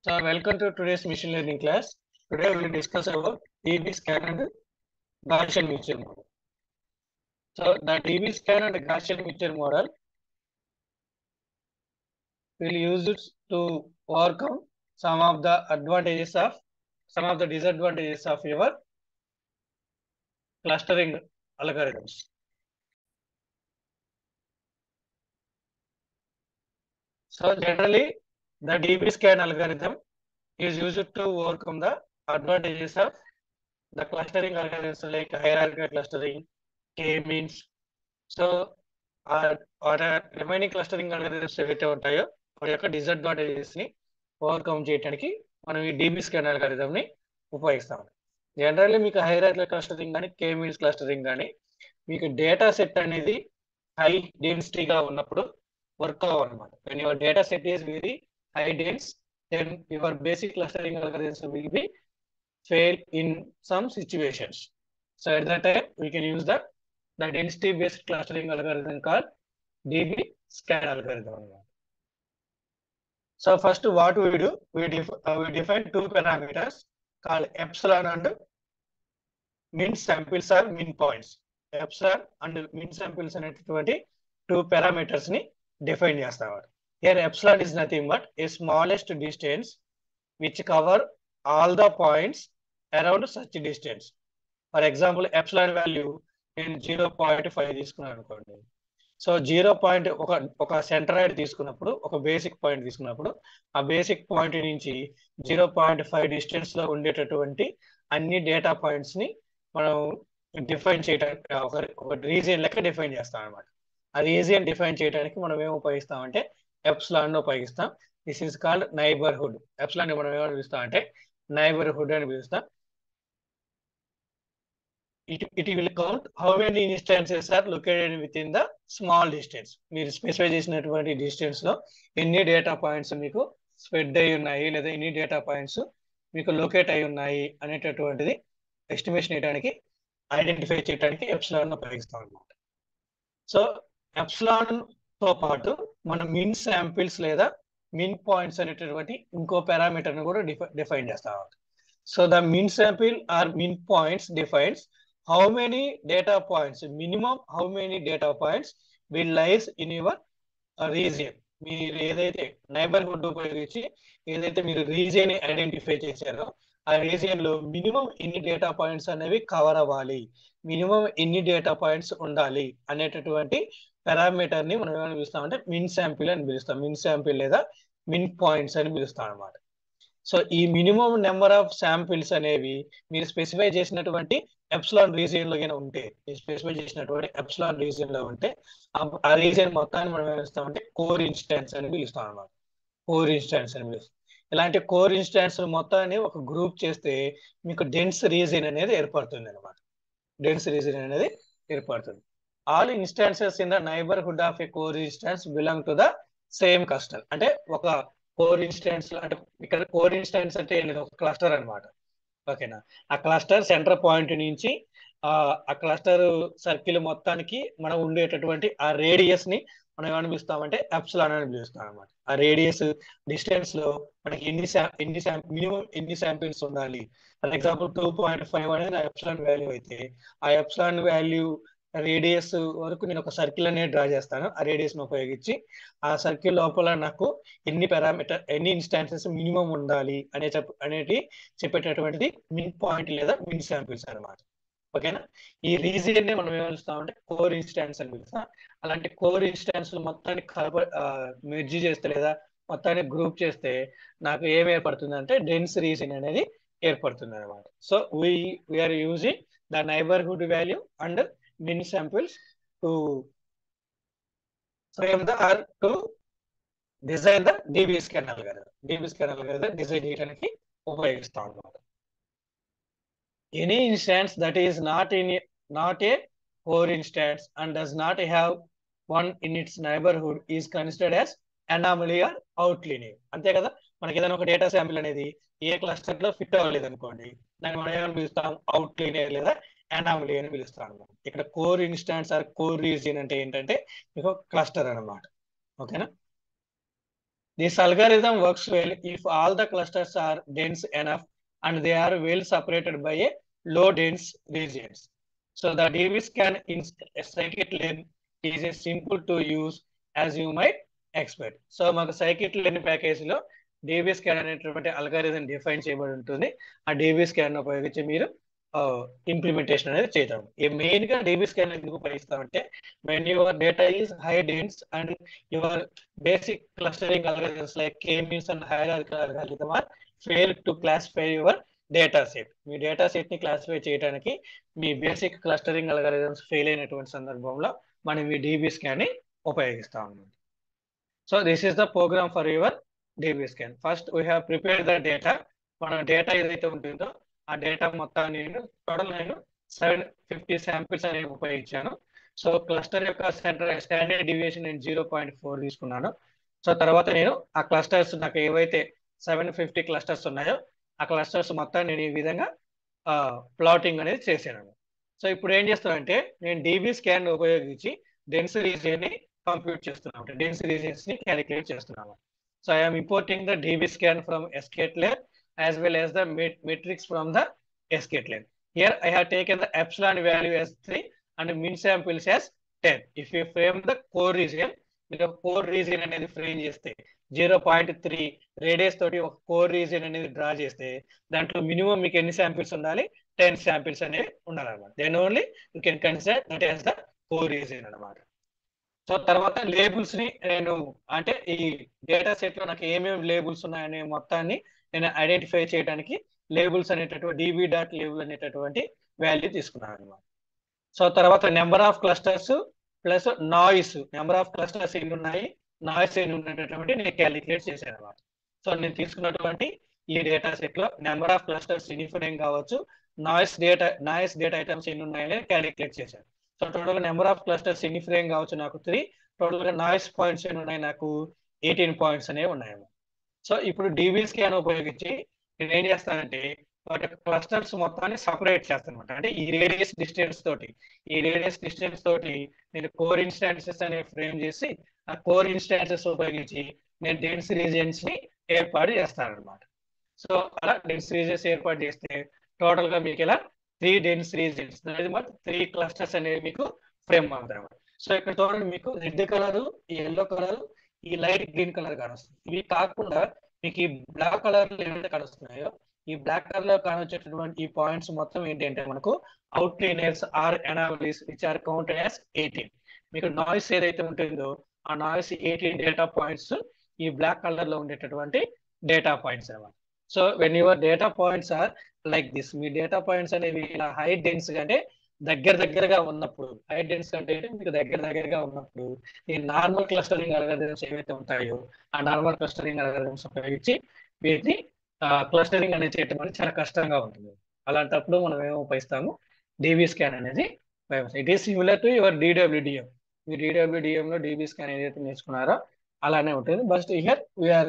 So welcome to today's machine learning class. Today we will discuss about DB scan and Gaussian mixture model. So the DB scan and Gaussian mixture model will use it to overcome some of the advantages of some of the disadvantages of your clustering algorithms. So generally, the DB scan algorithm is used to overcome the advantages of the clustering algorithms like hierarchical clustering, k-means. So, ఆ remaining clustering algorithms ఏవైతే ఉంటాయో వాటి యొక్క disadvantages ని overcome చేయడానికి మనం ఈ DB scan algorithm ని ఉపయోగిస్తాం జనరల్లీ మీకు హైరార్కికల్ క్లస్టరింగ్ కానీ కే మీన్స్ క్లస్టరింగ్ కానీ మీకు డేటా సెట్ అనేది హై డెన్సిటీగా ఉన్నప్పుడు వర్క్ అవ్వనమాట when your data set is very high dense, then your basic clustering algorithms will be fail in some situations. So at that time, we can use the, the density based clustering algorithm called DB scan algorithm. So first what we do, we, def uh, we define two parameters called epsilon and min samples or min points. Epsilon and min samples అనేటువంటి two parameters ని define చేస్తాం Here epsilon is nothing but a smallest distance which cover all the points around such distance. For example, epsilon value నేను zero point five తీసుకున్నాను అనుకోండి so zero point ఒక ఒక centroid తీసుకున్నప్పుడు ఒక బేసిక్ పాయింట్ తీసుకున్నప్పుడు ఆ బేసిక్ పాయింట్ నుంచి జీరో పాయింట్ ఫైవ్ డిస్టెన్స్ లో ఉండేటటువంటి అన్ని డేటా పాయింట్స్ ని మనం డిఫైన్ చేయడానికి ఒక ఒక రీజియన్ లెక్క డిఫైన్ చేస్తాం అనమాట ఆ రీజియన్ డిఫైన్ చేయడానికి మనం ఏం ఉపయోగిస్తామంటే ఎప్సిలాన్ ఉపయోగిస్తాం this is called neighbourhood epsilon మనం ఏమని పిలుస్తాం అంటే నైబర్హుడ్ అని పిలుస్తాం it it will count how many instances are located within the small distance మీరు స్పెసిఫై చేసినటువంటి డిస్టెన్స్ లో ఎన్ని డేటా పాయింట్స్ మీకు స్ప్రెడ్ అయి ఉన్నాయి లేదా ఎన్ని డేటా పాయింట్స్ మీకు లొకేట్ అయి ఉన్నాయి అనేటటువంటిది ఎస్టిమేషన్ చేయడానికి ఐడెంటిఫై చేయడానికి ఎప్సిలాన్ ఉపయోగిస్తాం అనమాట సో ఎప్సిలాన్ తో పాటు మనం మిన్ శాంపిల్స్ లేదా మిన్ పాయింట్స్ అనేటటువంటి ఇంకో పారామీటర్ ని కూడా డిఫైన్ చేస్తాం so the min sample or min points defines how many data points minimum how many data points will lies in your region మీరు ఏదైతే నైబర్హుడ్ ఉపయోగించి ఏదైతే మీరు రీజియన్ ఐడెంటిఫై చేశారో ఆ రీజియన్ లో మినిమం ఎన్ని డేటా పాయింట్స్ అనేవి కవర్ అవ్వాలి మినిమం ఎన్ని డేటా పాయింట్స్ ఉండాలి అనేటటువంటి పారామీటర్ ని మనం ఏమని పిలుస్తామంటే మిన్ శాంపిల్ అని పిలుస్తాం మిన్ శాంపిల్ లేదా మిన్ పాయింట్స్ అని పిలుస్తాం అనమాట సో ఈ మినిమం నెంబర్ ఆఫ్ శాంపిల్స్ అనేవి మీరు స్పెసిఫై చేసినటువంటి ఎప్సిలాన్ రీజియన్ లో కనుక ఉంటే మీరు స్పెసిఫై చేసినటువంటి ఎప్సిలాన్ రీజియన్ లో ఉంటే ఆ రీజియన్ మొత్తాన్ని మనం ఏం పిలుస్తామంటే కోర్ ఇన్స్టాన్స్ అని పిలుస్తాం అనమాట కోర్ ఇన్స్టాన్స్ అని పిలుస్తాం ఇలాంటి కోర్ ఇన్స్టాన్స్ మొత్తాన్ని ఒక గ్రూప్ చేస్తే మీకు డెన్స్ రీజియన్ అనేది ఏర్పడుతుంది అనమాట డెన్స్ రీజియన్ అనేది ఏర్పడుతుంది all instances in the neighbourhood of a core instance belong to the same cluster అంటే ఒక కోర్ ఇన్స్టాన్స్ అంటే ఇక్కడ కోర్ ఇన్స్టాన్స్ అంటే ఏం లేదు ఒక క్లస్టర్ అనమాట ఓకేనా ఆ క్లస్టర్ సెంటర్ పాయింట్ నుంచి ఆ క్లస్టర్ సర్కిల్ మొత్తానికి మనం ఉండేటటువంటి ఆ రేడియస్ ని మనం ఏమని పిలుస్తామంటే ఎప్సిలాన్ అని పిలుస్తాం అనమాట ఆ రేడియస్ డిస్టెన్స్ లో మనకి ఎన్ని ఎన్ని మినిమం ఎన్ని శాంపిల్స్ ఉండాలి for example two point five అనేది ఎప్సిలాన్ వాల్యూ అయితే ఆ ఎప్సిలాన్ వాల్యూ రేడియస్ వరకు నేను ఒక సర్కిల్ అనేది డ్రా చేస్తాను ఆ రేడియస్ ని ఉపయోగించి ఆ సర్కిల్ లోపల నాకు ఎన్ని పారామీటర్ ఎన్ని ఇన్స్టాన్సెస్ మినిమం ఉండాలి అనే చెప్ అనేది చెప్పేటటువంటిది మిన్ పాయింట్ లేదా మిన్ శాంపిల్స్ అనమాట ఓకేనా ఈ రీజియన్ ని మనం ఏమలుస్తామంటే కోర్ ఇన్స్టాన్స్ అని పిలుస్తాం అలాంటి కోర్ ఇన్స్టాన్స్ మొత్తాన్ని కలప మెర్జీ చేస్తే లేదా మొత్తాన్ని గ్రూప్ చేస్తే నాకు ఏం ఏర్పడుతుంది అంటే డెన్స్ రీజన్ అనేది ఏర్పడుతుంది అనమాట so we're using the neighbourhood value and min samples to frame the or to design the DB scan algorithm. DB scan algorithm design చేయడానికి ఉపయోగిస్తాం అన్నమాట any instance that is not in not a core instance and does not have one in its neighbourhood is considered as anomaly or outlier అంతే కదా మనకి ఏదైనా ఒక data sample అనేది ఏ cluster లో ఫిట్ అవ్వలేదు అనుకోండి దాన్ని మనం ఏమని పిలుస్తాం అవుట్లీనియర్ లేదా అనామలీ అని పిలుస్తాం అనమాట ఇక్కడ core instance or core region అంటే ఏంటంటే మీకు క్లస్టర్ అనమాట ఓకేనా this algorithm works well if all the clusters are dense enough and they are well separated by a low dense regions. So the DB scan in scikit-learn is a simple to use as you might expect. So మాకు scikit learn package లో DB scan అనేటువంటి algorithm define చేయబడి ఉంటుంది ఆ DB scan ఉపయోగించి మీరు implementation అనేది చేద్దాం ఈ మెయిన్ గా డీబీ స్కాన్ ఎందుకు ఉపయోగిస్తామంటే when your data is high dense and your basic clustering algorithms like K means and higher algorithm are fail to classify your data set మీ డేటా సెట్ ని క్లాసిఫై చేయడానికి మీ బేసిక్ క్లస్టరింగ్ అల్గారిథమ్స్ ఫెయిల్ అయినటువంటి సందర్భంలో మనం ఈ DB scan ని ఉపయోగిస్తా ఉన్నాం so this is the program for your DB scan first we have prepare the data మన డేటా ఏదైతే ఉంటుందో ఆ డేటా మొత్తాన్ని నేను టోటల్ నేను సెవెన్ ఫిఫ్టీ శాంపిల్స్ అనేవి ఉపయోగించాను సో క్లస్టర్ యొక్క సెంటర్ స్టాండర్డ్ డివియేషన్ నేను జీరో పాయింట్ ఫోర్ తీసుకున్నాను సో తర్వాత నేను ఆ క్లస్టర్స్ నాకు ఏవైతే సెవెన్ ఫిఫ్టీ క్లస్టర్స్ ఉన్నాయో ఆ క్లస్టర్స్ మొత్తం నేను ఈ విధంగా ప్లాటింగ్ అనేది చేశాను సో ఇప్పుడు ఏం చేస్తానంటే నేను డీబీ స్కాన్ ఉపయోగించి డెన్స్ రీజియన్ ని కంప్యూట్ చేస్తున్నాను డెన్స్ రీజియన్స్ ని క్యాలిక్యులేట్ చేస్తున్నాను so I'm importing the DB scan from sklearn as well as the metrics from the sklearn here I have taken the epsilon value as three and min samples as ten if you frame the core region మీరు core region అనేది frame చేస్తే zero point three radius తోటి ఒక core region అనేది draw చేస్తే దాంట్లో minimum మీకు ఎన్ని శాంపిల్స్ ఉండాలి టెన్ శాంపిల్స్ అనేవి ఉండాలన్నమాట then only you can consider that as the core region అనమాట సో తర్వాత లేబుల్స్ ని నేను అంటే ఈ డేటా సెట్ లో నాకు ఏమేమి లేబుల్స్ ఉన్నాయనే మొత్తాన్ని నేను ఐడెంటిఫై చేయడానికి లేబుల్స్ అనేటటువంటి డిబి డాట్ లేబుల్ అనేటటువంటి వాల్యూ తీసుకున్నాను అనమాట సో తర్వాత number of clusters plus noise number of clusters ఎన్ని ఉన్నాయి నాయిస్ ఎన్ని ఉన్నటువంటి నేను క్యాలిక్యులేట్ చేశాను అనమాట సో నేను తీసుకున్నటువంటి ఈ డేటా సెట్ లో నెంబర్ ఆఫ్ క్లస్టర్స్ ఇన్ఫినేం కావచ్చు noise data noise data items ఎన్ని ఉన్నాయని క్యాలిక్యులేట్ చేశాను సో టోటల్ గా నెంబర్ ఆఫ్ క్లస్టర్స్ ఎన్ని ఫ్రేమ్ కావచ్చు నాకు త్రీ టోటల్ గా నాయిస్ పాయింట్స్ ఎన్ని ఉన్నాయి నాకు ఎయిటీన్ పాయింట్స్ అనేవి ఉన్నాయి సో ఇప్పుడు డిబీ స్కాన్ ఉపయోగించి నేను ఏం చేస్తానంటే వాటి క్లస్టర్స్ మొత్తాన్ని సపరేట్ చేస్తాను అనమాట అంటే ఈ రేడియస్ డిస్టెన్స్ తోటి ఈ రేడియస్ డిస్టెన్స్ తోటి నేను కోర్ ఇన్స్టాన్సెస్ అనేవి ఫ్రేమ్ చేసి ఆ కోర్ ఇన్స్టాన్సెస్ ఉపయోగించి నేను డెన్స్ రీజియన్స్ ని ఏర్పాటు చేస్తాను అనమాట సో అలా డెన్స్ రీజియన్స్ ఏర్పాటు చేస్తే టోటల్ గా మీకు ఇలా three dense regions three clusters అనేవి మీకు ఫ్రేమ్ అవుతాయి అనమాట సో ఇక్కడ చూడండి మీకు రెడ్ కలర్ ఈ ఎల్లో కలర్ ఈ లైట్ గ్రీన్ కలర్ కానొస్తుంది ఇవి కాకుండా మీకు ఈ బ్లాక్ కలర్ ఏవైతే కలుస్తున్నాయో ఈ బ్లాక్ కలర్ లో కానొచ్చేటటువంటి ఈ పాయింట్స్ మొత్తం ఏంటి అంటే మనకు outliers or anomalies which are counted as eighteen మీకు నాయిస్ ఏదైతే ఉంటుందో ఆ నాయిస్ ఎయిటీన్ డేటా పాయింట్స్ ఈ బ్లాక్ కలర్ లో ఉండేటటువంటి డేటా పాయింట్స్ అనమాట so when your data points are like this మీ డేటా పాయింట్స్ అనేవి ఇలా హై డెన్స్ అంటే దగ్గర దగ్గరగా ఉన్నప్పుడు హై డెన్స్ అంటే మీకు దగ్గర దగ్గరగా ఉన్నప్పుడు ఈ నార్మల్ క్లస్టరింగ్ అల్గారిథమ్స్ ఏవైతే ఉంటాయో ఆ నార్మల్ క్లస్టరింగ్ అల్గారిథమ్స్ ఉపయోగించి వీటిని క్లస్టరింగ్ అనేది చేయటం అనేది చాలా కష్టంగా ఉంటుంది అలాంటప్పుడు మనం ఏమో ఉపయోగిస్తాము డిబి స్కాన్ అనేది it is similar to your DWDM మీ డిడబ్ల్యూడిఎం లో డిబి స్కాన్ ఏదైతే నేర్చుకున్నారో అలానే ఉంటుంది but here we're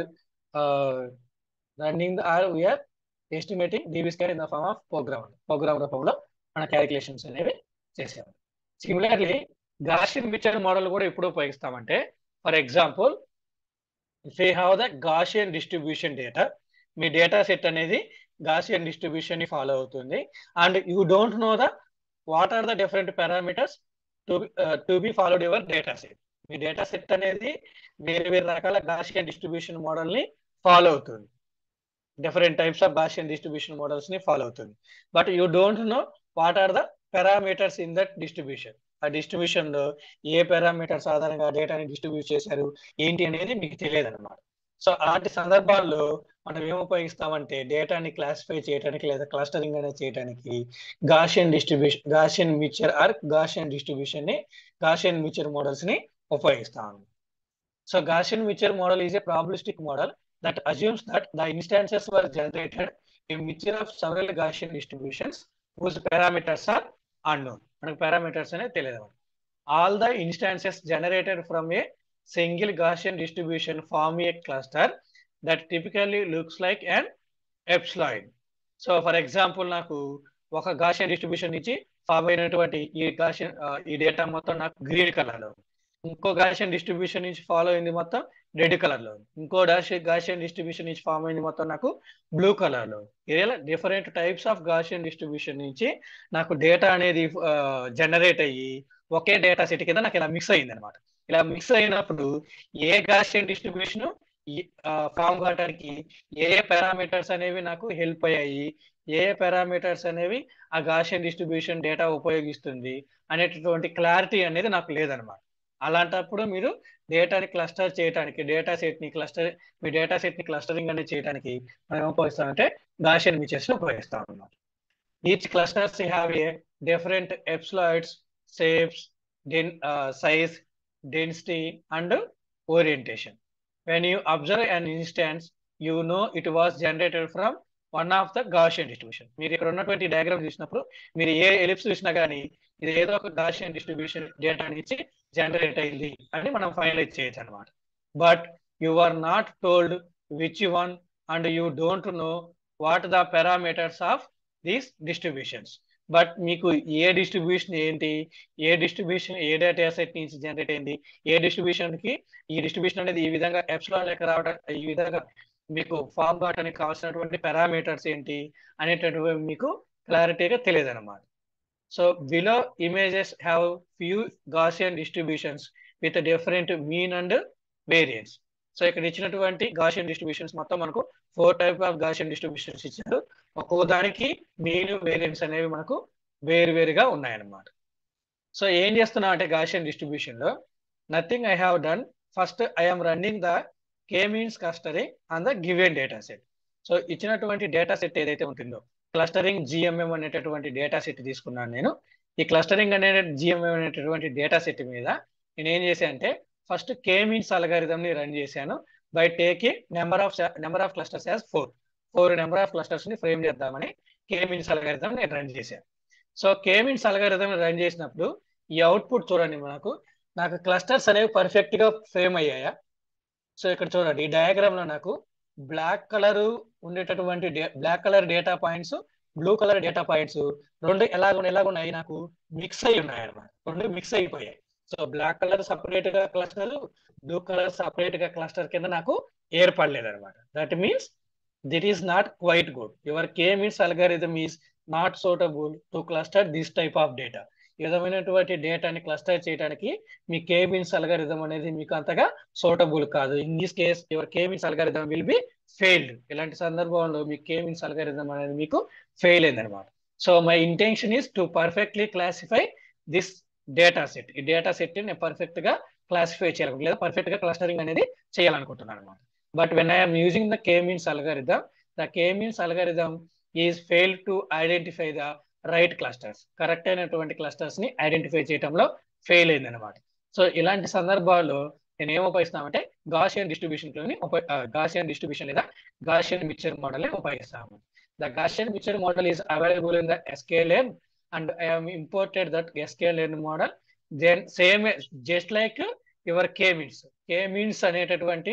running or we're estimating DB scan in the form of program program రూపంలో మన క్యాలిక్యులేషన్స్ అనేవి చేసాము సిమిలర్లీ గాషియన్ మిక్చర్ మోడల్ కూడా ఎప్పుడు ఉపయోగిస్తామంటే for example if you have the Gaussian distribution data మీ డేటా సెట్ అనేది Gaussian distribution ని ఫాలో అవుతుంది and you don't know the what are the different parameters to to be followed your data set మీ data set అనేది వేరే వేరే రకాల Gaussian distribution model ని ఫాలో అవుతుంది different types of Gaussian distribution models ని ఫాలో అవుతుంది but you don't know what are the parameters in that distribution ఆ డిస్ట్రిబ్యూషన్ లో ఏ పారామీటర్స్ ఆధారంగా డేటాని డిస్ట్రిబ్యూట్ చేశారు ఏంటి అనేది మీకు తెలియదు అనమాట సో అలాంటి సందర్భాల్లో మనం ఏం ఉపయోగిస్తామంటే డేటాని క్లాసిఫై చేయడానికి లేదా క్లస్టరింగ్ అనేది చేయడానికి Gaussian distribution Gaussian mixture or Gaussian distribution ని గాషియన్ మిక్చర్ మోడల్స్ ని ఉపయోగిస్తాము so Gaussian mixture model is a probabilistic model that assumes that the instances were generated a mixture of several Gaussian distributions whose parameters are unknown. మనకు parameters అనేది తెలియదు all the instances generated from a single Gaussian distribution form a cluster that typically looks like and ellipsoid so for example నాకు ఒక Gaussian distribution నుంచి form అయినటువంటి ఈ Gaussian ఈ data మొత్తం నాకు గ్రీన్ కలర్ లో ఇంకో గాషియన్ డిస్ట్రిబ్యూషన్ నుంచి ఫాలో అయింది మొత్తం రెడ్ కలర్ లో ఇంకో గాషియన్ డిస్ట్రిబ్యూషన్ నుంచి ఫామ్ అయింది మొత్తం నాకు బ్లూ కలర్ లో ఇలా different types of Gaussian distribution నుంచి నాకు డేటా అనేది జనరేట్ అయ్యి ఒకే డేటా సెట్ కింద నాకు ఇలా మిక్స్ అయింది అనమాట ఇలా మిక్స్ అయినప్పుడు ఏ గాషియన్ డిస్ట్రిబ్యూషన్ ఫామ్ కావడానికి ఏ ఏ పారామీటర్స్ అనేవి నాకు హెల్ప్ అయ్యాయి ఏ ఏ పారామీటర్స్ అనేవి ఆ గాషియన్ డిస్ట్రిబ్యూషన్ డేటా ఉపయోగిస్తుంది అనేటటువంటి క్లారిటీ అనేది నాకు లేదనమాట అలాంటప్పుడు మీరు డేటాని క్లస్టర్ చేయడానికి డేటా సెట్ ని క్లస్టర్ మీ డేటా సెట్ ని క్లస్టరింగ్ అనేది చేయడానికి మనం ఉపయోగిస్తామంటే గాషియన్ మిచర్స్ ఉపయోగిస్తాం అన్నమాట each clusters have a different ellipsoids shapes then size density and orientation when you observe an instance you know it was generated from one of the Gaussian distribution మీరు ఇక్కడ ఉన్నటువంటి diagram చూసినప్పుడు మీరు ఏ ellipse చూసినా కానీ ఇది ఏదో ఒక గాషియన్ డిస్ట్రిబ్యూషన్ డేటా నుంచి జనరేట్ అయింది అని మనం ఫైనలైజ్ చేయొచ్చు అనమాట but you are not told which one and you don't know what the parameters of these distributions but మీకు ఏ డిస్ట్రిబ్యూషన్ ఏంటి ఏ డిస్ట్రిబ్యూషన్ ఏ డేటా సెట్ నుంచి జనరేట్ అయింది ఏ డిస్ట్రిబ్యూషన్ కి ఈ డిస్ట్రిబ్యూషన్ అనేది ఈ విధంగా ఎప్సిలాన్ లెక్క రావడం ఈ విధంగా మీకు ఫామ్ కావడానికి కావాల్సినటువంటి పారామీటర్స్ ఏంటి అనేటటువంటి మీకు క్లారిటీగా తెలియదు అనమాట so below images have few Gaussian distributions with different mean and variance so ఇక్కడ ఇచ్చినటువంటి గాషియన్ డిస్ట్రిబ్యూషన్స్ మొత్తం మనకు four type of Gaussian distributions ఇచ్చారు ఒక్కో దానికి మీన్ వేరియన్స్ అనేవి మనకు వేరు వేరుగా ఉన్నాయన్నమాట సో ఏం చేస్తున్నాం అంటే గాషియన్ డిస్ట్రిబ్యూషన్ లో nothing I have done first I'm running the K means clustering on the given data set so ఇచ్చినటువంటి డేటా సెట్ ఏదైతే ఉంటుందో క్లస్టరింగ్ జిఎంఎం అనేటటువంటి డేటా సెట్ తీసుకున్నాను నేను ఈ క్లస్టరింగ్ అనే జిఎంఎం అనేటటువంటి డేటా సెట్ మీద నేను ఏం చేశాను అంటే ఫస్ట్ కే మీన్స్ అల్గారిథం ని రన్ చేశాను by taking number of number of clusters as four four number of clusters ని ఫ్రేమ్ చేద్దామని కే మీన్స్ అల్గారిథం నేను రన్ చేశాను so K means algorithm run చేసినప్పుడు ఈ అవుట్పుట్ చూడండి మనకు నాకు క్లస్టర్స్ అనేవి పర్ఫెక్ట్ గా ఫ్రేమ్ అయ్యాయా సో ఇక్కడ చూడండి ఈ డయాగ్రామ్ లో నాకు బ్లాక్ కలర్ ఉండేటటువంటి black colour data points blue colour data points రెండు ఎలాగ ఎలాగున్నాయి నాకు మిక్స్ అయి ఉన్నాయి అనమాట రెండు మిక్స్ అయిపోయాయి సో బ్లాక్ కలర్ సపరేట్ గా క్లస్టర్ బ్లూ కలర్ సపరేట్ గా క్లస్టర్ కింద నాకు ఏర్పడలేదు అనమాట that means it is not quite good your K means algorithm is not suitable to cluster this type of data ఈ విధమైనటువంటి డేటాని క్లస్టర్ చేయడానికి మీ కే మీన్స్ అల్గారిథం అనేది మీకు అంతగా సూటబుల్ కాదు in this case your K means algorithm will be failed ఇలాంటి సందర్భంలో మీ కే మీన్స్ అల్గారిథం అనేది మీకు ఫెయిల్ అయింది అనమాట so my intention is to perfectly classify this data set ఈ డేటా సెట్ నేను పర్ఫెక్ట్ గా క్లాసిఫై చేయాలి లేదా పర్ఫెక్ట్ గా క్లస్టరింగ్ అనేది చేయాలనుకుంటున్నాను అనమాట but when I'm using the K means algorithm the K means algorithm is fail to identify the right clusters correct అయినటువంటి క్లస్టర్స్ ని ఐడెంటిఫై చేయడంలో ఫెయిల్ అయింది అనమాట సో ఇలాంటి సందర్భాల్లో నేను ఏం ఉపయోగిస్తామంటే గాషియన్ డిస్ట్రిబ్యూషన్ గాషియన్ డిస్ట్రిబ్యూషన్ లేదా గాషియన్ మిక్చర్ మోడల్ ని ఉపయోగిస్తాము the Gaussian mixture model is available in the sklearn and I have imported that sklearn model then same just like your K means K means అనేటటువంటి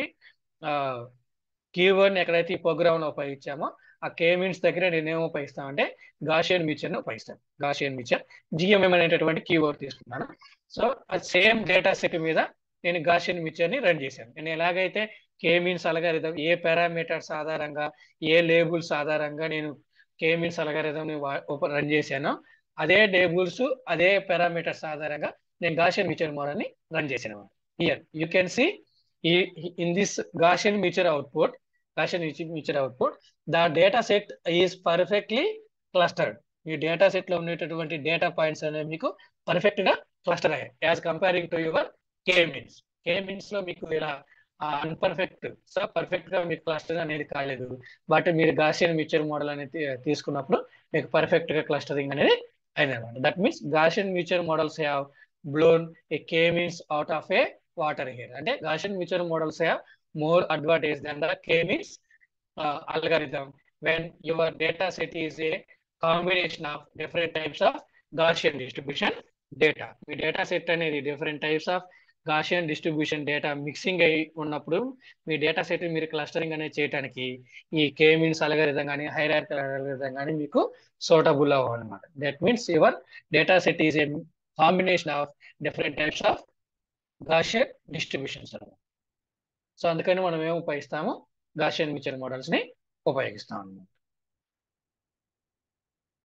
keyword ఎక్కడైతే ఈ programme లో ఉపయోగించామో ఆ కే means దగ్గర నేను ఏం ఉపయోగిస్తామంటే గాషియన్ మిక్చర్ ని ఉపయోగిస్తాను గాషియన్ మిక్చర్ జిఎంఎం అనేటటువంటి కీవర్డ్ తీసుకున్నాను సో ఆ సేమ్ డేటా సెట్ మీద నేను గాషియన్ మిక్చర్ ని రన్ చేశాను నేను ఎలాగైతే కే మీన్స్ అలగారిథం ఏ పారామీటర్స్ ఆధారంగా ఏ లేబుల్స్ ఆధారంగా నేను కే మీన్స్ అలగారిథం ని రన్ చేశానో అదే టేబుల్స్ అదే పారామీటర్స్ ఆధారంగా నేను గాషియన్ మిక్చర్ మోడల్ ని రన్ చేశాను హియర్ యూ కెన్ సి ఈ in this Gaussian mixture output Gaussian mixture output the data set is perfectly clustered మీ డేటా సెట్ లో ఉండేటటువంటి డేటా పాయింట్స్ అనేవి మీకు పర్ఫెక్ట్ గా క్లస్టర్ అయ్యాయి as comparing to your K means K means లో మీకు ఇలా అన్పర్ఫెక్ట్ సో పర్ఫెక్ట్ గా మీకు క్లస్టర్ అనేది కాలేదు బట్ మీరు గాషియన్ మిక్చర్ మోడల్ అనేది తీసుకున్నప్పుడు మీకు పర్ఫెక్ట్ గా క్లస్టరింగ్ అనేది అయింది అనమాట that means Gaussian mixture models have blown a K means out of a water here అంటే Gaussian mixture models have more advantage than the k-means uh, algorithm when your data set is a combination of different types of Gaussian distribution data. మీ data set అనేది different types of Gaussian distribution data mixing అయి ఉన్నప్పుడు మీ data set మీరు clustering అనేది చేయడానికి ఈ కే means అలగరిథం కానీ హైరార్కల్ అలగరిథం కానీ మీకు సూటబుల్ అవ్వనమాట that means your data set is a combination of different types of Gaussian distributions అనమాట సో అందుకని మనం ఏం ఉపయోగిస్తాము గాషియన్ మిక్చర్ మోడల్స్ ని ఉపయోగిస్తాం అన్నమాట